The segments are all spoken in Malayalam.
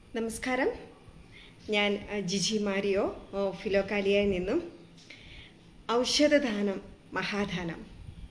നമസ്കാരം ഞാൻ അഹ്, ജിജി മാരിയോ ഓ, ഫിലോക്കാലിയയിൽ നിന്നും ഔഷധദാനം മഹാദാനം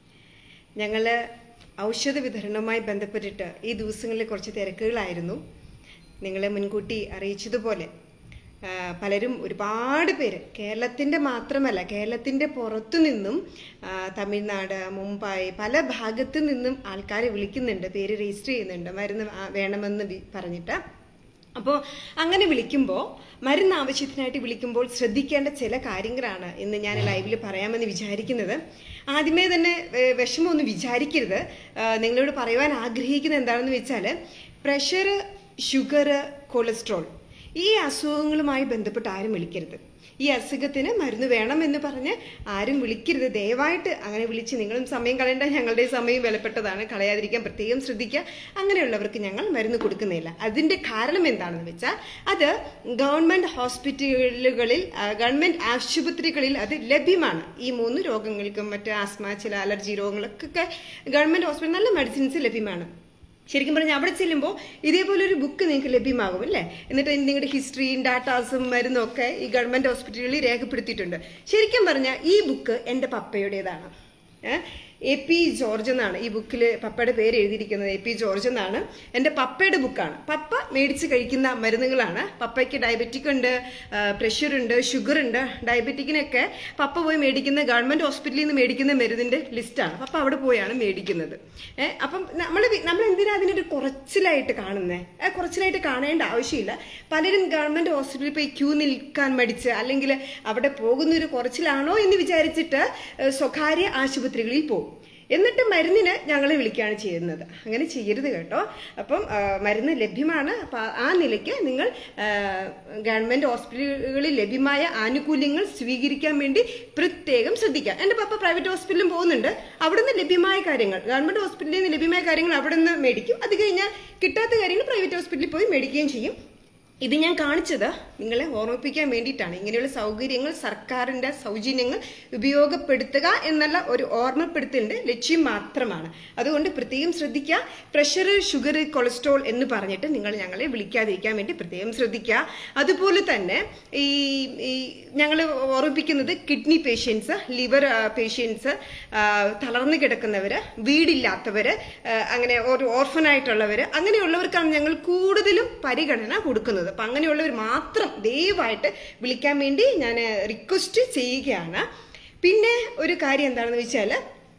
ഞങ്ങൾ ഔഷധ വിതരണവുമായി ബന്ധപ്പെട്ടിട്ട് ഈ ദിവസങ്ങളിൽ കുറച്ച് തിരക്കുകളായിരുന്നു നിങ്ങളെ മുൻകൂട്ടി അറിയിച്ചതുപോലെ ആ, പലരും ഒരുപാട് പേര് കേരളത്തിൻ്റെ മാത്രമല്ല കേരളത്തിൻ്റെ പുറത്തു നിന്നും ആ, തമിഴ്നാട് മുംബൈ പല ഭാഗത്തു നിന്നും ആൾക്കാർ വിളിക്കുന്നുണ്ട് പേര് രജിസ്റ്റർ ചെയ്യുന്നുണ്ട് മരുന്ന് ആ, വേണമെന്ന് വി- പറഞ്ഞിട്ട് അപ്പോൾ അങ്ങനെ വിളിക്കുമ്പോൾ മരുന്ന് ആവശ്യത്തിനായിട്ട് വിളിക്കുമ്പോൾ ശ്രദ്ധിക്കേണ്ട ചില കാര്യങ്ങളാണ് ഇന്ന് ഞാൻ ലൈവിൽ പറയാമെന്ന് വിചാരിക്കുന്നത് ആദ്യമേ തന്നെ ഏഹ്, വിഷമമൊന്നും വിചാരിക്കരുത് ആ, നിങ്ങളോട് പറയുവാൻ ആഗ്രഹിക്കുന്നത് എന്താണെന്ന് വെച്ചാൽ പ്രഷർ ഷുഗർ കൊളസ്ട്രോൾ ഈ അസുഖങ്ങളുമായി ബന്ധപ്പെട്ട് ആരും വിളിക്കരുത് ഈ അസുഖത്തിന് മരുന്ന് വേണം എന്ന് പറഞ്ഞ് ആരും വിളിക്കരുത് ദയവായിട്ട് അങ്ങനെ വിളിച്ച് നിങ്ങളും സമയം കളയേണ്ട ഞങ്ങളുടെ സമയം വിലപ്പെട്ടതാണ് കളയാതിരിക്കാൻ പ്രത്യേകം ശ്രദ്ധിക്കുക അങ്ങനെയുള്ളവർക്ക് ഞങ്ങൾ മരുന്ന് കൊടുക്കുന്നില്ല അതിന്റെ കാരണം എന്താണെന്ന് വെച്ചാൽ അത് ഗവൺമെന്റ് ഹോസ്പിറ്റലുകളിൽ ആ, ഗവൺമെന്റ് ആശുപത്രികളിൽ അത് ലഭ്യമാണ് ഈ മൂന്ന് രോഗങ്ങൾക്കും മറ്റ് ആസ്മ ചില അലർജി രോഗങ്ങൾക്കൊക്കെ ഗവൺമെന്റ് ഹോസ്പിറ്റൽ നല്ല മെഡിസിൻസ് ലഭ്യമാണ് ശരിക്കും പറഞ്ഞാൽ അവിടെ ചെല്ലുമ്പോൾ ഇതേപോലെ ഒരു ബുക്ക് നിങ്ങൾക്ക് ലഭ്യമാകും അല്ലേ എന്നിട്ട് നിങ്ങളുടെ ഹിസ്റ്ററിയും ഡാറ്റാസും മരുന്നും ഒക്കെ ഈ ഗവൺമെന്റ് ഹോസ്പിറ്റലുകളിൽ രേഖപ്പെടുത്തിയിട്ടുണ്ട് ശരിക്കും പറഞ്ഞാൽ ഈ ബുക്ക് എൻ്റെ പപ്പയുടേതാണ് എ പി ജോർജ് എന്നാണ് ഈ ബുക്കിൽ പപ്പയുടെ പേര് എഴുതിയിരിക്കുന്നത് എ പി ജോർജ് എന്നാണ് എൻ്റെ പപ്പയുടെ ബുക്കാണ് പപ്പ മേടിച്ച് കഴിക്കുന്ന മരുന്നുകളാണ് പപ്പയ്ക്ക് ഡയബറ്റിക് ഉണ്ട് പ്രഷർ ഉണ്ട് ഷുഗർ ഉണ്ട് ഡയബറ്റിക്കിനൊക്കെ പപ്പ പോയി മേടിക്കുന്ന ഗവൺമെന്റ് ഹോസ്പിറ്റലിൽ നിന്ന് മേടിക്കുന്ന മരുന്നിന്റെ ലിസ്റ്റാണ് പപ്പ അവിടെ പോയാണ് മേടിക്കുന്നത് ഏഹ് അപ്പം നമ്മൾ നമ്മൾ എന്തിനാ അതിനൊരു കുറച്ചിലായിട്ട് കാണുന്നത് കുറച്ചിലായിട്ട് കാണേണ്ട ആവശ്യമില്ല പലരും ഗവൺമെന്റ് ഹോസ്പിറ്റലിൽ പോയി ക്യൂ നിൽക്കാൻ മടിച്ച് അല്ലെങ്കിൽ അവിടെ പോകുന്ന ഒരു കുറച്ചിലാണോ എന്ന് വിചാരിച്ചിട്ട് ഏഹ് സ്വകാര്യ ആശുപത്രികളിൽ പോകും എന്നിട്ട് മരുന്നിന് ഞങ്ങളെ വിളിക്കുകയാണ് ചെയ്യുന്നത് അങ്ങനെ ചെയ്യരുത് കേട്ടോ അപ്പം ആ, മരുന്ന് ലഭ്യമാണ് അപ്പം ആ നിലയ്ക്ക് നിങ്ങൾ ആ, ഗവൺമെന്റ് ഹോസ്പിറ്റലുകളിൽ ലഭ്യമായ ആനുകൂല്യങ്ങൾ സ്വീകരിക്കാൻ വേണ്ടി പ്രത്യേകം ശ്രദ്ധിക്കുക എൻ്റെ പപ്പ പ്രൈവറ്റ് ഹോസ്പിറ്റലിലും പോകുന്നുണ്ട് അവിടുന്ന് ലഭ്യമായ കാര്യങ്ങൾ ഗവൺമെന്റ് ഹോസ്പിറ്റലിൽ നിന്ന് ലഭ്യമായ കാര്യങ്ങൾ അവിടെ നിന്ന് മേടിക്കും അത് കഴിഞ്ഞാൽ കിട്ടാത്ത കാര്യങ്ങൾ പ്രൈവറ്റ് ഹോസ്പിറ്റലിൽ പോയി മേടിക്കുകയും ചെയ്യും ഇത് ഞാൻ കാണിച്ചത് നിങ്ങളെ ഓർമ്മിപ്പിക്കാൻ വേണ്ടിയിട്ടാണ് ഇങ്ങനെയുള്ള സൗകര്യങ്ങൾ സർക്കാരിന്റെ സൗജന്യങ്ങൾ ഉപയോഗപ്പെടുത്തുക എന്നുള്ള ഒരു ഓർമ്മപ്പെടുത്തലിന്റെ ലക്ഷ്യം മാത്രമാണ് അതുകൊണ്ട് പ്രത്യേകം ശ്രദ്ധിക്കുക പ്രഷർ ഷുഗർ കൊളസ്ട്രോൾ എന്ന് പറഞ്ഞിട്ട് നിങ്ങൾ ഞങ്ങളെ വിളിക്കാതിരിക്കാൻ വേണ്ടി പ്രത്യേകം ശ്രദ്ധിക്കുക അതുപോലെ തന്നെ ഈ ഈ ഞങ്ങൾ ഓർമ്മിപ്പിക്കുന്നത് കിഡ്നി പേഷ്യൻസ് ലിവർ പേഷ്യൻസ് തളർന്നു കിടക്കുന്നവര് വീടില്ലാത്തവര് ആ, അങ്ങനെ ഒരു ഓർഫനായിട്ടുള്ളവര് അങ്ങനെയുള്ളവർക്കാണ് ഞങ്ങൾ കൂടുതലും പരിഗണന കൊടുക്കുന്നത് അപ്പം അങ്ങനെയുള്ളവർ മാത്രം ദയവായിട്ട് വിളിക്കാൻ വേണ്ടി ഞാൻ റിക്വസ്റ്റ് ചെയ്യുകയാണ് പിന്നെ ഒരു കാര്യം എന്താണെന്ന് വെച്ചാൽ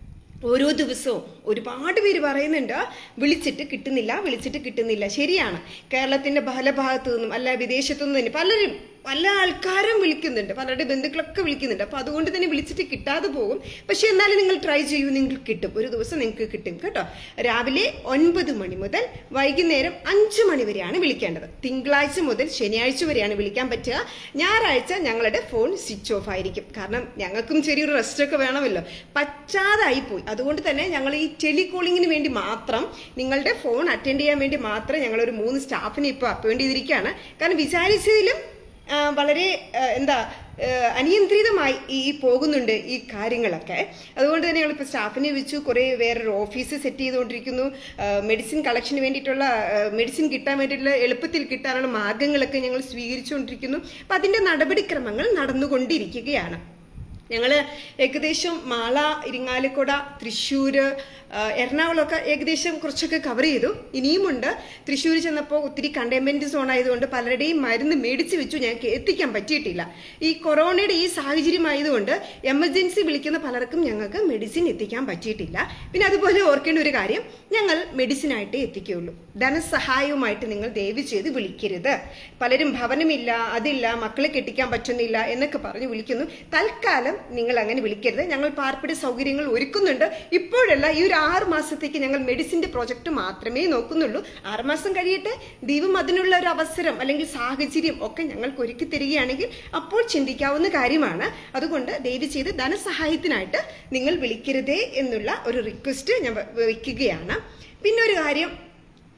ഓരോ ദിവസവും ഒരുപാട് പേര് പറയുന്നുണ്ട് വിളിച്ചിട്ട് കിട്ടുന്നില്ല വിളിച്ചിട്ട് കിട്ടുന്നില്ല ശരിയാണ് കേരളത്തിന്റെ പല ഭാഗത്തു നിന്നും അല്ല വിദേശത്തു നിന്നും തന്നെ പലരും പല ആൾക്കാരും വിളിക്കുന്നുണ്ട് പലരുടെ ബന്ധുക്കളൊക്കെ വിളിക്കുന്നുണ്ട് അപ്പൊ അതുകൊണ്ട് തന്നെ വിളിച്ചിട്ട് കിട്ടാതെ പോകും പക്ഷെ എന്നാലും നിങ്ങൾ ട്രൈ ചെയ്യൂ നിങ്ങൾക്ക് കിട്ടും ഒരു ദിവസം നിങ്ങൾക്ക് കിട്ടും കേട്ടോ രാവിലെ ഒൻപത് മണി മുതൽ വൈകുന്നേരം അഞ്ച് മണി വരെയാണ് വിളിക്കേണ്ടത് തിങ്കളാഴ്ച മുതൽ ശനിയാഴ്ച വരെയാണ് വിളിക്കാൻ പറ്റുക ഞായറാഴ്ച ഞങ്ങളുടെ ഫോൺ സ്വിച്ച് ഓഫ് ആയിരിക്കും കാരണം ഞങ്ങൾക്കും ചെറിയൊരു റെസ്റ്റ് ഒക്കെ വേണമല്ലോ പറ്റാതായി പോയി അതുകൊണ്ട് തന്നെ ഞങ്ങൾ ഈ ടെലികോളിങ്ങിന് വേണ്ടി മാത്രം നിങ്ങളുടെ ഫോൺ അറ്റൻഡ് ചെയ്യാൻ വേണ്ടി മാത്രം ഞങ്ങൾ ഒരു മൂന്ന് സ്റ്റാഫിനെ ഇപ്പോൾ അപ്പോയിന്റ് ചെയ്തിരിക്കുകയാണ് കാരണം വിചാരിച്ചതിലും ആ, വളരെ ആ, എന്താ ആ, അനിയന്ത്രിതമായി ഈ പോകുന്നുണ്ട് ഈ കാര്യങ്ങളൊക്കെ അതുകൊണ്ട് തന്നെ ഞങ്ങളിപ്പോൾ സ്റ്റാഫിനെ വെച്ചു കുറേ വേറൊരു ഓഫീസ് സെറ്റ് ചെയ്തുകൊണ്ടിരിക്കുന്നു മെഡിസിൻ കളക്ഷന് വേണ്ടിയിട്ടുള്ള മെഡിസിൻ കിട്ടാൻ വേണ്ടിയിട്ടുള്ള എളുപ്പത്തിൽ കിട്ടാനുള്ള മാർഗങ്ങളൊക്കെ ഞങ്ങൾ സ്വീകരിച്ചുകൊണ്ടിരിക്കുന്നു അപ്പം അതിൻ്റെ നടപടിക്രമങ്ങൾ നടന്നുകൊണ്ടിരിക്കുകയാണ് ഞങ്ങൾ ഏകദേശം മാള ഇരിങ്ങാലക്കുട തൃശ്ശൂര് ആ, എറണാകുളമൊക്കെ ഏകദേശം കുറച്ചൊക്കെ കവർ ചെയ്തു ഇനിയുമുണ്ട് തൃശ്ശൂർ ചെന്നപ്പോൾ ഒത്തിരി കണ്ടെയ്ൻമെന്റ് സോൺ ആയതുകൊണ്ട് പലരുടെയും മരുന്ന് മേടിച്ച് വെച്ചു ഞങ്ങൾക്ക് എത്തിക്കാൻ പറ്റിയിട്ടില്ല ഈ കൊറോണയുടെ ഈ സാഹചര്യം ആയതുകൊണ്ട് എമർജൻസി വിളിക്കുന്ന പലർക്കും ഞങ്ങൾക്ക് മെഡിസിൻ എത്തിക്കാൻ പറ്റിയിട്ടില്ല പിന്നെ അതുപോലെ ഓർക്കേണ്ട ഒരു കാര്യം ഞങ്ങൾ മെഡിസിനായിട്ടേ എത്തിക്കുകയുള്ളൂ ധനസഹായവുമായിട്ട് നിങ്ങൾ ദയവ് ചെയ്ത് വിളിക്കരുത് പലരും ഭവനമില്ല അതില്ല മക്കളെ കെട്ടിക്കാൻ പറ്റുന്നില്ല എന്നൊക്കെ പറഞ്ഞ് വിളിക്കുന്നു തൽക്കാലം നിങ്ങൾ അങ്ങനെ വിളിക്കരുത് ഞങ്ങൾ പാർപ്പിട സൗകര്യങ്ങൾ ഒരുക്കുന്നുണ്ട് ഇപ്പോഴല്ല ഈ ഒരു ആറ് മാസത്തേക്ക് ഞങ്ങൾ മെഡിസിന്റെ പ്രോജക്റ്റ് മാത്രമേ നോക്കുന്നുള്ളൂ ആറ് മാസം കഴിയട്ടെ ദൈവം അതിനുള്ള ഒരു അവസരം അല്ലെങ്കിൽ സാഹചര്യം ഒക്കെ ഞങ്ങൾക്ക് ഒരുക്കി തരികയാണെങ്കിൽ അപ്പോൾ ചിന്തിക്കാവുന്ന കാര്യമാണ് അതുകൊണ്ട് ദയവ് ചെയ്ത് ധനസഹായത്തിനായിട്ട് നിങ്ങൾ വിളിക്കരുതേ എന്നുള്ള ഒരു റിക്വസ്റ്റ് ഞാൻ വ- വയ്ക്കുകയാണ് പിന്നെ ഒരു കാര്യം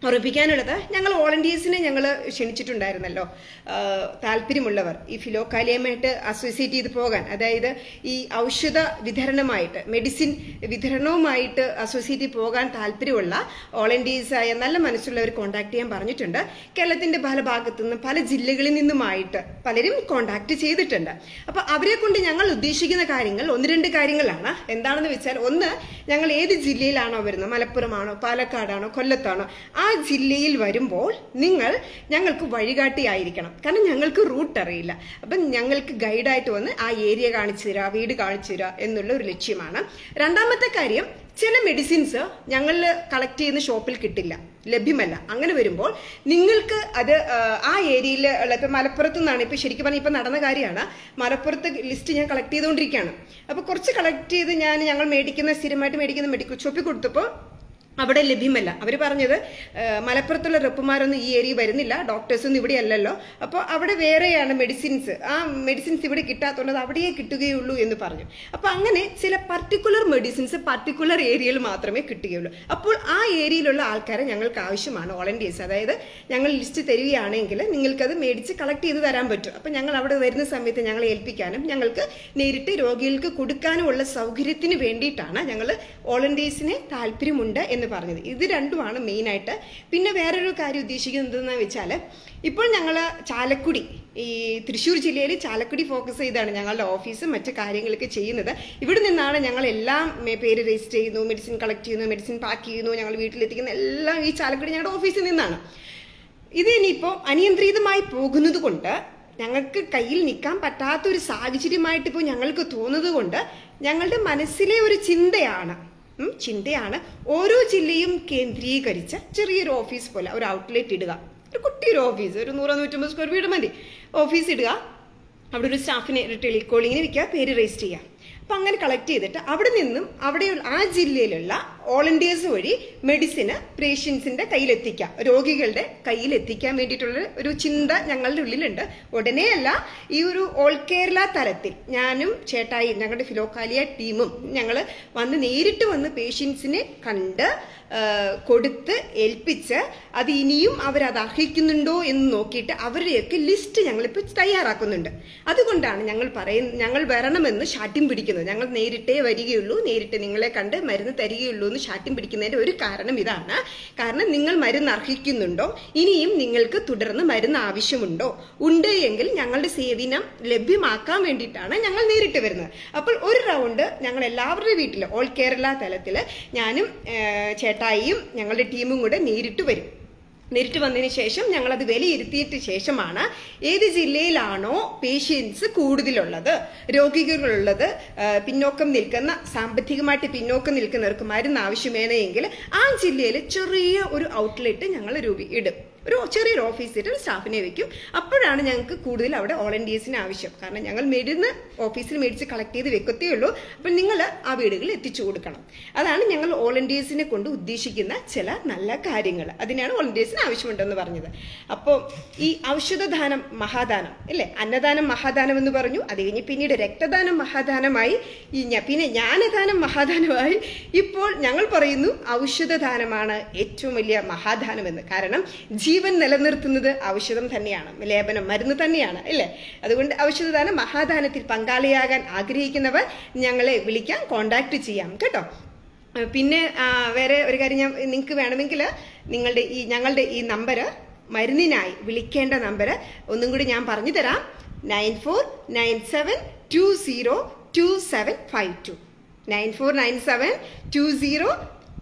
ഉറപ്പിക്കാനുള്ളത് ഞങ്ങൾ വോളണ്ടിയേഴ്സിനെ ഞങ്ങൾ ക്ഷണിച്ചിട്ടുണ്ടായിരുന്നല്ലോ ആ, താല്പര്യമുള്ളവർ ഈ ഫിലോക്കാലിയമായിട്ട് അസോസിയേറ്റ് ചെയ്ത് പോകാൻ അതായത് ഈ ഔഷധ വിതരണമായിട്ട് മെഡിസിൻ വിതരണവുമായിട്ട് അസോസിയേറ്റ് ചെയ്ത് പോകാൻ താല്പര്യമുള്ള വോളണ്ടിയേഴ്സായ നല്ല മനസ്സുള്ളവർ കോൺടാക്ട് ചെയ്യാൻ പറഞ്ഞിട്ടുണ്ട് കേരളത്തിന്റെ പല ഭാഗത്തു നിന്നും പല ജില്ലകളിൽ നിന്നുമായിട്ട് പലരും കോൺടാക്ട് ചെയ്തിട്ടുണ്ട് അപ്പൊ അവരെ കൊണ്ട് ഞങ്ങൾ ഉദ്ദേശിക്കുന്ന കാര്യങ്ങൾ ഒന്ന് രണ്ട് കാര്യങ്ങളാണ് എന്താണെന്ന് വെച്ചാൽ ഒന്ന് ഞങ്ങൾ ഏത് ജില്ലയിലാണോ വരുന്നത് മലപ്പുറമാണോ പാലക്കാടാണോ കൊല്ലത്താണോ ആ ജില്ലയിൽ വരുമ്പോൾ നിങ്ങൾ ഞങ്ങൾക്ക് വഴികാട്ടിയായിരിക്കണം കാരണം ഞങ്ങൾക്ക് റൂട്ട് അറിയില്ല അപ്പം ഞങ്ങൾക്ക് ഗൈഡായിട്ട് വന്ന് ആ ഏരിയ കാണിച്ചു തരിക വീട് കാണിച്ചു തരിക എന്നുള്ള ഒരു ലക്ഷ്യമാണ് രണ്ടാമത്തെ കാര്യം ചില മെഡിസിൻസ് ഞങ്ങൾ കളക്ട് ചെയ്യുന്ന ഷോപ്പിൽ കിട്ടില്ല ലഭ്യമല്ല അങ്ങനെ വരുമ്പോൾ നിങ്ങൾക്ക് അത് ആ, ആ ഏരിയയിൽ ഉള്ള ഇപ്പം മലപ്പുറത്ത് നിന്നാണ് ഇപ്പം ശരിക്കും പറഞ്ഞാൽ ഇപ്പം നടന്ന കാര്യമാണ് മലപ്പുറത്ത് ലിസ്റ്റ് ഞാൻ കളക്ട് ചെയ്തുകൊണ്ടിരിക്കുകയാണ് അപ്പോൾ കുറച്ച് കളക്ട് ചെയ്ത് ഞാൻ ഞങ്ങൾ മേടിക്കുന്ന സ്ഥിരമായിട്ട് മേടിക്കുന്ന മെഡിക്കൽ ഷോപ്പിൽ കൊടുത്തപ്പോൾ അവിടെ ലഭ്യമല്ല അവർ പറഞ്ഞത് ആ, മലപ്പുറത്തുള്ള റെപ്പുമാരൊന്നും ഈ ഏരിയ വരുന്നില്ല ഡോക്ടേഴ്സൊന്നും ഇവിടെ അല്ലല്ലോ അപ്പോൾ അവിടെ വേറെയാണ് മെഡിസിൻസ് ആ മെഡിസിൻസ് ഇവിടെ കിട്ടാത്തതുകൊണ്ട് അത് അവിടെയേ കിട്ടുകയുള്ളൂ എന്ന് പറഞ്ഞു അപ്പോൾ അങ്ങനെ ചില പർട്ടിക്കുലർ മെഡിസിൻസ് പർട്ടിക്കുലർ ഏരിയയിൽ മാത്രമേ കിട്ടുകയുള്ളൂ അപ്പോൾ ആ ഏരിയയിലുള്ള ആൾക്കാരെ ഞങ്ങൾക്ക് ആവശ്യമാണ് വോളണ്ടിയേഴ്സ് അതായത് ഞങ്ങൾ ലിസ്റ്റ് തരികയാണെങ്കിൽ നിങ്ങൾക്കത് മേടിച്ച് കളക്ട് ചെയ്ത് തരാൻ പറ്റും അപ്പം ഞങ്ങൾ അവിടെ വരുന്ന സമയത്ത് ഞങ്ങളെ ഏൽപ്പിക്കാനും ഞങ്ങൾക്ക് നേരിട്ട് രോഗികൾക്ക് കൊടുക്കാനുമുള്ള സൗകര്യത്തിന് വേണ്ടിയിട്ടാണ് ഞങ്ങൾ വോളണ്ടിയേഴ്സിനെ താല്പര്യമുണ്ട് എന്ന് പറഞ്ഞത് ഇത് രണ്ടുമാണ് മെയിനായിട്ട് പിന്നെ വേറൊരു കാര്യം ഉദ്ദേശിക്കുന്നത് എന്തെന്ന് വെച്ചാൽ ഇപ്പോൾ ഞങ്ങൾ ചാലക്കുടി ഈ തൃശ്ശൂർ ജില്ലയിൽ ചാലക്കുടി ഫോക്കസ് ചെയ്താണ് ഞങ്ങളുടെ ഓഫീസും മറ്റു കാര്യങ്ങളൊക്കെ ചെയ്യുന്നത് ഇവിടെ നിന്നാണ് ഞങ്ങൾ എല്ലാം മേ- പേര് രജിസ്റ്റർ ചെയ്യുന്നു മെഡിസിൻ കളക്ട് ചെയ്യുന്നു മെഡിസിൻ പാക്ക് ചെയ്യുന്നു ഞങ്ങൾ വീട്ടിലെത്തിക്കുന്ന എല്ലാം ഈ ചാലക്കുടി ഞങ്ങളുടെ ഓഫീസിൽ നിന്നാണ് ഇത് ഇനിയിപ്പോൾ അനിയന്ത്രിതമായി പോകുന്നത് കൊണ്ട് ഞങ്ങൾക്ക് കയ്യിൽ നിൽക്കാൻ പറ്റാത്ത ഒരു സാഹചര്യമായിട്ട് ഇപ്പോൾ ഞങ്ങൾക്ക് തോന്നുന്നത് കൊണ്ട് ഞങ്ങളുടെ മനസ്സിലെ ഒരു ചിന്തയാണ് ഉം, ചിന്തയാണ് ഓരോ ജില്ലയും കേന്ദ്രീകരിച്ച് ചെറിയൊരു ഓഫീസ് പോലെ ഒരു ഔട്ട്ലെറ്റ് ഇടുക ഒരു കുട്ടിയൊരു ഓഫീസ് ഒരു നൂറ് നൂറ്റമ്പത് സ്ക്വയർ ഫീറ്റ് മതി ഓഫീസ് ഇടുക അവിടെ ഒരു സ്റ്റാഫിനെ ഒരു ടെലികോളിങ്ങിന് വെക്കുക പേര് രജിസ്റ്റർ ചെയ്യുക അപ്പം അങ്ങനെ കളക്ട് ചെയ്തിട്ട് അവിടെ നിന്നും അവിടെയുള്ള ആ ജില്ലയിലുള്ള വോളണ്ടിയേഴ്സ് വഴി മെഡിസിന് പേഷ്യൻസിന്റെ കയ്യിലെത്തിക്കാം രോഗികളുടെ കയ്യിൽ എത്തിക്കാൻ വേണ്ടിയിട്ടുള്ള ഒരു ചിന്ത ഞങ്ങളുടെ ഉള്ളിലുണ്ട് ഉടനെയല്ല ഈ ഒരു ഓൾ കേരള തലത്തിൽ ഞാനും ചേട്ടായി ഞങ്ങളുടെ ഫിലോക്കാലിയ ടീമും ഞങ്ങൾ വന്ന് നേരിട്ട് വന്ന് പേഷ്യൻസിനെ കണ്ട് ആ, കൊടുത്ത് ഏൽപ്പിച്ച് അത് ഇനിയും അവരത് അർഹിക്കുന്നുണ്ടോ എന്ന് നോക്കിയിട്ട് അവരുടെയൊക്കെ ലിസ്റ്റ് ഞങ്ങളിപ്പോൾ തയ്യാറാക്കുന്നുണ്ട് അതുകൊണ്ടാണ് ഞങ്ങൾ പറയുന്ന ഞങ്ങൾ വരണമെന്ന് ശാഠ്യം പിടിക്കുന്നത് ഞങ്ങൾ നേരിട്ടേ വരികയുള്ളൂ നേരിട്ട് നിങ്ങളെ കണ്ട് മരുന്ന് തരികയുള്ളൂ എന്ന് ശാഠ്യം പിടിക്കുന്നതിന്റെ ഒരു കാരണം ഇതാണ് കാരണം നിങ്ങൾ മരുന്ന് അർഹിക്കുന്നുണ്ടോ ഇനിയും നിങ്ങൾക്ക് തുടർന്ന് മരുന്ന് ആവശ്യമുണ്ടോ ഉണ്ട് എങ്കിൽ ഞങ്ങളുടെ സേവനം ലഭ്യമാക്കാൻ വേണ്ടിയിട്ടാണ് ഞങ്ങൾ നേരിട്ട് വരുന്നത് അപ്പോൾ ഒരു റൗണ്ട് ഞങ്ങൾ എല്ലാവരുടെ വീട്ടിൽ ഓൾ കേരള തലത്തിൽ ഞാനും ഏഹ്, ചേട്ടായിയും ഞങ്ങളുടെ ടീമും കൂടെ നേരിട്ട് വരും നേരിട്ട് വന്നതിന് ശേഷം ഞങ്ങൾ അത് വിലയിരുത്തിയിട്ട് ശേഷമാണ് ഏത് ജില്ലയിലാണോ പേഷ്യൻസ് കൂടുതലുള്ളത് രോഗികളുള്ളത് ആ, പിന്നോക്കം നിൽക്കുന്ന സാമ്പത്തികമായിട്ട് പിന്നോക്കം നിൽക്കുന്നവർക്ക് മരുന്ന് ആവശ്യമേനെ എങ്കിൽ ആ ജില്ലയിൽ ചെറിയ ഒരു ഔട്ട്ലെറ്റ് ഞങ്ങൾ രൂപി ഇടും ഒരു ചെറിയൊരു ഓഫീസിൽ ഒരു സ്റ്റാഫിനെ വെക്കും അപ്പോഴാണ് ഞങ്ങൾക്ക് കൂടുതൽ അവിടെ വോളണ്ടിയേഴ്സിന് ആവശ്യം കാരണം ഞങ്ങൾ മരുന്ന് ഓഫീസിൽ മേടിച്ച് കളക്ട് ചെയ്ത് വെക്കത്തേ ഉള്ളൂ അപ്പം നിങ്ങൾ ആ വീടുകളിൽ എത്തിച്ചു കൊടുക്കണം അതാണ് ഞങ്ങൾ വോളണ്ടിയേഴ്സിനെ കൊണ്ട് ഉദ്ദേശിക്കുന്ന ചില നല്ല കാര്യങ്ങൾ അതിനാണ് വോളണ്ടിയേഴ്സിന് ആവശ്യമുണ്ടെന്ന് പറഞ്ഞത് അപ്പോൾ ഈ ഔഷധദാനം മഹാദാനം അല്ലേ അന്നദാനം മഹാദാനം എന്ന് പറഞ്ഞു അത് കഴിഞ്ഞ് പിന്നീട് രക്തദാനം മഹാദാനമായി ഈ ഞ- പിന്നെ ജ്ഞാനദാനം മഹാദാനമായി ഇപ്പോൾ ഞങ്ങൾ പറയുന്നു ഔഷധദാനമാണ് ഏറ്റവും വലിയ മഹാദാനം എന്ന് കാരണം ജീവൻ നിലനിർത്തുന്നത് ഔഷധം തന്നെയാണ് ലേപനം മരുന്ന് തന്നെയാണ് അല്ലേ അതുകൊണ്ട് ഔഷധദാനം മഹാദാനത്തിൽ പങ്കാളിയാകാൻ ആഗ്രഹിക്കുന്നവർ ഞങ്ങളെ വിളിക്കാം കോണ്ടാക്ട് ചെയ്യാം കേട്ടോ ആ, പിന്നെ ആ, വേറെ ഒരു കാര്യം ഞാൻ നിങ്ങൾക്ക് വേണമെങ്കിൽ നിങ്ങളുടെ ഈ ഞങ്ങളുടെ ഈ നമ്പർ മരുന്നിനായി വിളിക്കേണ്ട നമ്പർ ഒന്നും കൂടി ഞാൻ പറഞ്ഞു തരാം nine four nine seven two zero two seven five two nine four nine seven two zero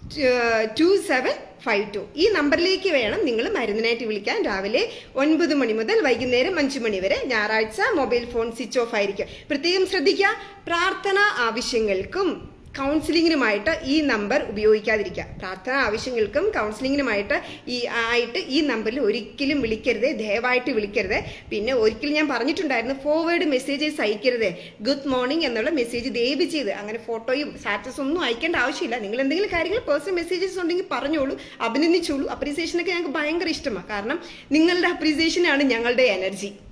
two seven five two ഈ നമ്പറിലേക്ക് വേണം നിങ്ങൾ മരുന്നിനായിട്ട് വിളിക്കാൻ രാവിലെ ഒൻപത് മണി മുതൽ വൈകുന്നേരം അഞ്ചു മണി വരെ ഞായറാഴ്ച മൊബൈൽ ഫോൺ സ്വിച്ച് ഓഫ് ആയിരിക്കും പ്രത്യേകം ശ്രദ്ധിക്കുക പ്രാർത്ഥന ആവശ്യങ്ങൾക്കും കൗൺസിലിങ്ങിനുമായിട്ട് ഈ നമ്പർ ഉപയോഗിക്കാതിരിക്കുക പ്രാർത്ഥന ആവശ്യങ്ങൾക്കും കൗൺസിലിങ്ങിനുമായിട്ട് ഈ ആയിട്ട് ഈ നമ്പറിൽ ഒരിക്കലും വിളിക്കരുത് ദയവായിട്ട് വിളിക്കരുത് പിന്നെ ഒരിക്കലും ഞാൻ പറഞ്ഞിട്ടുണ്ടായിരുന്നു ഫോർവേഡ് മെസ്സേജസ് അയക്കരുത് ഗുഡ് മോർണിംഗ് എന്നുള്ള മെസ്സേജ് ദയവ് ചെയ്ത് അങ്ങനെ ഫോട്ടോയും സ്റ്റാറ്റസ് ഒന്നും അയക്കേണ്ട ആവശ്യമില്ല നിങ്ങൾ എന്തെങ്കിലും കാര്യങ്ങൾ പേഴ്സണൽ മെസ്സേജസ് ഉണ്ടെങ്കിൽ പറഞ്ഞോളൂ അഭിനന്ദിച്ചോളൂ അപ്രീസിയേഷനൊക്കെ ഞങ്ങൾക്ക് ഭയങ്കര ഇഷ്ടമാണ് കാരണം നിങ്ങളുടെ അപ്രീസിയേഷനാണ് ഞങ്ങളുടെ എനർജി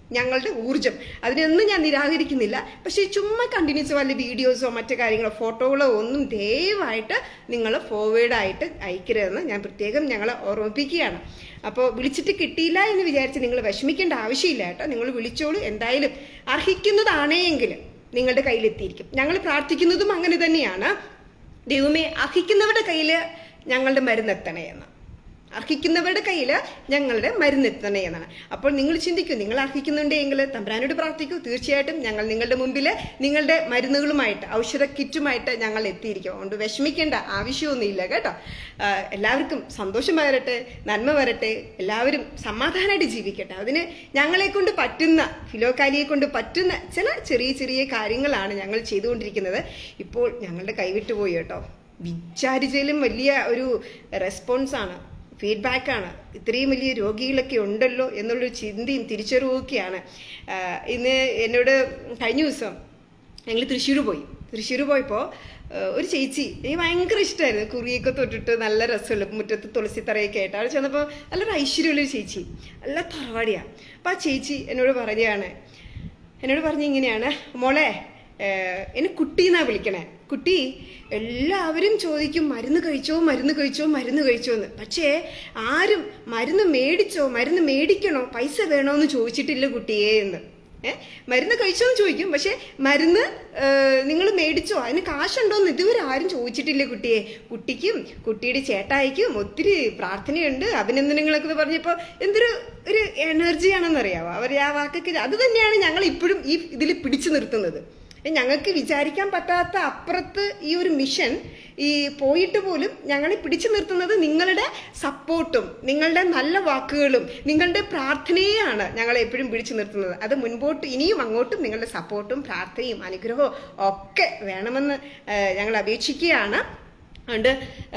ഞങ്ങളുടെ ഊർജം അതിനൊന്നും ഞാൻ നിരാകരിക്കുന്നില്ല പക്ഷേ ചുമ്മാ കണ്ടിന്യൂസ് വല്ല വീഡിയോസോ മറ്റു കാര്യങ്ങളോ ഫോട്ടോകളോ ഒന്നും ദയവായിട്ട് നിങ്ങൾ ഫോർവേഡായിട്ട് അയക്കരുതെന്ന് ഞാൻ പ്രത്യേകം ഞങ്ങളെ ഓർമ്മിപ്പിക്കുകയാണ് അപ്പോൾ വിളിച്ചിട്ട് കിട്ടിയില്ല എന്ന് വിചാരിച്ച് നിങ്ങൾ വിഷമിക്കേണ്ട ആവശ്യമില്ല കേട്ടോ നിങ്ങൾ വിളിച്ചോളൂ എന്തായാലും അർഹിക്കുന്നതാണെങ്കിൽ നിങ്ങളുടെ കയ്യിലെത്തിയിരിക്കും ഞങ്ങൾ പ്രാർത്ഥിക്കുന്നതും അങ്ങനെ തന്നെയാണ് ദൈവമേ അർഹിക്കുന്നവരുടെ കയ്യിൽ ഞങ്ങളുടെ മരുന്നെത്തണേ എന്ന് അർഹിക്കുന്നവരുടെ കയ്യിൽ ഞങ്ങളുടെ മരുന്നെത്തണേ എന്നാണ് അപ്പോൾ നിങ്ങൾ ചിന്തിക്കൂ നിങ്ങൾ അർഹിക്കുന്നുണ്ടെങ്കിൽ തമ്പ്രാനോട് പ്രാർത്ഥിക്കൂ തീർച്ചയായിട്ടും ഞങ്ങൾ നിങ്ങളുടെ മുമ്പിൽ നിങ്ങളുടെ മരുന്നുകളുമായിട്ട് ഔഷധ കിറ്റുമായിട്ട് ഞങ്ങൾ എത്തിയിരിക്കും അതുകൊണ്ട് വിഷമിക്കേണ്ട ആവശ്യമൊന്നുമില്ല കേട്ടോ ആ, എല്ലാവർക്കും സന്തോഷം വരട്ടെ നന്മ വരട്ടെ എല്ലാവരും സമാധാനമായിട്ട് ജീവിക്കട്ടെ അതിന് ഞങ്ങളെ കൊണ്ട് പറ്റുന്ന ഫിലോകാലിയെ കൊണ്ട് പറ്റുന്ന ചില ചെറിയ ചെറിയ കാര്യങ്ങളാണ് ഞങ്ങൾ ചെയ്തുകൊണ്ടിരിക്കുന്നത് ഇപ്പോൾ ഞങ്ങളുടെ കൈവിട്ടുപോയി കേട്ടോ വിചാരിച്ചാലും വലിയ ഒരു റെസ്പോൺസാണ് ഫീഡ്ബാക്കാണ് ഇത്രയും വലിയ രോഗികളൊക്കെ ഉണ്ടല്ലോ എന്നുള്ളൊരു ചിന്തയും തിരിച്ചറിവൊക്കെയാണ് ആഹ് ഇന്ന് എന്നോട് കഴിഞ്ഞ ദിവസം ഞങ്ങൾ തൃശ്ശൂർ പോയി തൃശ്ശൂർ പോയപ്പോൾ ഒരു ചേച്ചി എനിക്ക് ഭയങ്കര ഇഷ്ടമായിരുന്നു കുറിയൊക്കെ തൊട്ടിട്ട് നല്ല രസമുള്ള മുറ്റത്ത് തുളസി തറയൊക്കെ ആയിട്ട് അവിടെ ചെന്നപ്പോൾ നല്ലൊരു ഐശ്വര്യമുള്ളൊരു ചേച്ചി നല്ല തറവാടിയാണ് അപ്പോൾ ആ ചേച്ചി എന്നോട് പറയുകയാണ് എന്നോട് പറഞ്ഞ ഇങ്ങനെയാണ് മോളെ ഏഹ്, എന്നെ കുട്ടി എന്നാ വിളിക്കണേ കുട്ടി എല്ലാവരും ചോദിക്കും മരുന്ന് കഴിച്ചോ മരുന്ന് കഴിച്ചോ മരുന്ന് കഴിച്ചോ എന്ന് പക്ഷേ ആരും മരുന്ന് മേടിച്ചോ മരുന്ന് മേടിക്കണോ പൈസ വേണോ എന്ന് ചോദിച്ചിട്ടില്ല കുട്ടിയെ എന്ന് ഏ മരുന്ന് കഴിച്ചോ എന്ന് ചോദിക്കും പക്ഷെ മരുന്ന് നിങ്ങൾ മേടിച്ചോ അതിന് കാശുണ്ടോന്ന് ഇതുവരെ ആരും ചോദിച്ചിട്ടില്ല കുട്ടിയെ കുട്ടിക്കും കുട്ടിയുടെ ചേട്ടായിക്കും ഒത്തിരി പ്രാർത്ഥനയുണ്ട് അഭിനന്ദനങ്ങളൊക്കെ പറഞ്ഞപ്പോൾ എന്തൊരു ഒരു എനർജിയാണെന്നറിയാവോ അവർ ആ വാക്കൊക്കെ അത് തന്നെയാണ് ഞങ്ങൾ ഇപ്പോഴും ഈ ഇതിൽ പിടിച്ചു നിർത്തുന്നത് ഏ, ഞങ്ങൾക്ക് വിചാരിക്കാൻ പറ്റാത്ത അപ്പുറത്ത് ഈ ഒരു മിഷൻ ഈ പോയിട്ട് പോലും ഞങ്ങളെ പിടിച്ചു നിർത്തുന്നത് നിങ്ങളുടെ സപ്പോർട്ടും നിങ്ങളുടെ നല്ല വാക്കുകളും നിങ്ങളുടെ പ്രാർത്ഥനയാണ് ഞങ്ങളെ എപ്പോഴും പിടിച്ചു നിർത്തുന്നത് അത് മുൻപോട്ട് ഇനിയും അങ്ങോട്ടും നിങ്ങളുടെ സപ്പോർട്ടും പ്രാർത്ഥനയും അനുഗ്രഹവും ഒക്കെ വേണമെന്ന് ഏ, ഞങ്ങൾ അപേക്ഷിക്കുകയാണ് അതുകൊണ്ട്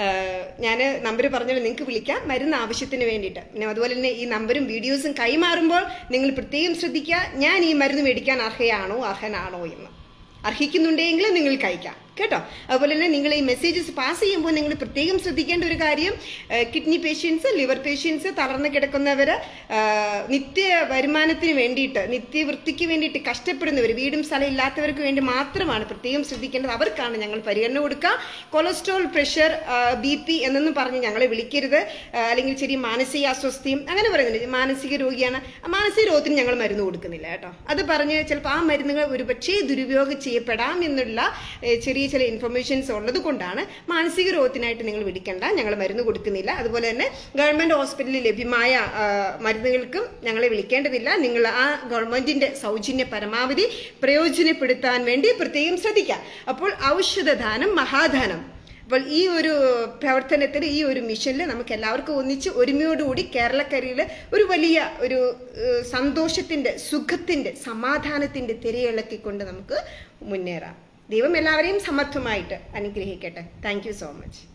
ഞാൻ നമ്പർ പറഞ്ഞല്ലോ നിങ്ങൾക്ക് വിളിക്കാം മരുന്ന് ആവശ്യത്തിന് വേണ്ടിയിട്ട് പിന്നെ അതുപോലെ തന്നെ ഈ നമ്പറും വീഡിയോസും കൈമാറുമ്പോൾ നിങ്ങൾ പ്രത്യേകം ശ്രദ്ധിക്കുക ഞാൻ ഈ മരുന്ന് മേടിക്കാൻ അർഹയാണോ അർഹനാണോ എന്ന് അർഹിക്കുന്നുണ്ടെങ്കിൽ നിങ്ങൾക്ക് അയക്കാം കേട്ടോ അതുപോലെ തന്നെ നിങ്ങൾ ഈ മെസ്സേജസ് പാസ് ചെയ്യുമ്പോൾ നിങ്ങൾ പ്രത്യേകം ശ്രദ്ധിക്കേണ്ട ഒരു കാര്യം കിഡ്നി പേഷ്യൻസ് ലിവർ പേഷ്യൻസ് തളർന്ന് കിടക്കുന്നവർ നിത്യ വരുമാനത്തിന് വേണ്ടിയിട്ട് നിത്യവൃത്തിക്ക് വേണ്ടിയിട്ട് കഷ്ടപ്പെടുന്നവർ വീടും സ്ഥലം ഇല്ലാത്തവർക്ക് വേണ്ടി മാത്രമാണ് പ്രത്യേകം ശ്രദ്ധിക്കേണ്ടത് അവർക്കാണ് ഞങ്ങൾ പരിഗണന കൊടുക്കുക കൊളസ്ട്രോൾ പ്രഷർ ബി പി എന്നൊന്നും പറഞ്ഞ് ഞങ്ങളെ വിളിക്കരുത് ആ, അല്ലെങ്കിൽ ചെറിയ മാനസിക അസ്വസ്ഥയും അങ്ങനെ പറയുന്നുണ്ട് മാനസിക രോഗിയാണ് ആ മാനസിക രോഗത്തിന് ഞങ്ങൾ മരുന്ന് കൊടുക്കുന്നില്ല കേട്ടോ അത് പറഞ്ഞ് ചിലപ്പോൾ ആ മരുന്നുകൾ ഒരുപക്ഷേ ദുരുപയോഗം ചെയ്യപ്പെടാം എന്നുള്ള ഏ, ചെറിയ ചില ഇൻഫർമേഷൻസ് ഉള്ളത് കൊണ്ടാണ് മാനസിക രോഗത്തിനായിട്ട് നിങ്ങൾ വിളിക്കേണ്ട ഞങ്ങൾ മരുന്ന് കൊടുക്കുന്നില്ല അതുപോലെ തന്നെ ഗവൺമെന്റ് ഹോസ്പിറ്റലിൽ ലഭ്യമായ ആ, മരുന്നുകൾക്കും ഞങ്ങളെ വിളിക്കേണ്ടതില്ല നിങ്ങൾ ആ ഗവൺമെന്റിന്റെ സൗജന്യ പരമാവധി പ്രയോജനപ്പെടുത്താൻ വേണ്ടി പ്രത്യേകം ശ്രദ്ധിക്കുക അപ്പോൾ ഔഷധദാനം മഹാദാനം അപ്പോൾ ഈ ഒരു പ്രവർത്തനത്തിൽ ഈ ഒരു മിഷനിൽ നമുക്ക് എല്ലാവർക്കും ഒന്നിച്ച് ഒരുമയോടുകൂടി കേരളക്കരയിൽ ഒരു വലിയ ഒരു ഏഹ്, സന്തോഷത്തിന്റെ സുഖത്തിന്റെ സമാധാനത്തിന്റെ തിരയിളക്കിക്കൊണ്ട് നമുക്ക് മുന്നേറാം ദൈവം എല്ലാവരെയും സമർത്ഥമായിട്ട് അനുഗ്രഹിക്കട്ടെ താങ്ക് യു സോ മച്ച്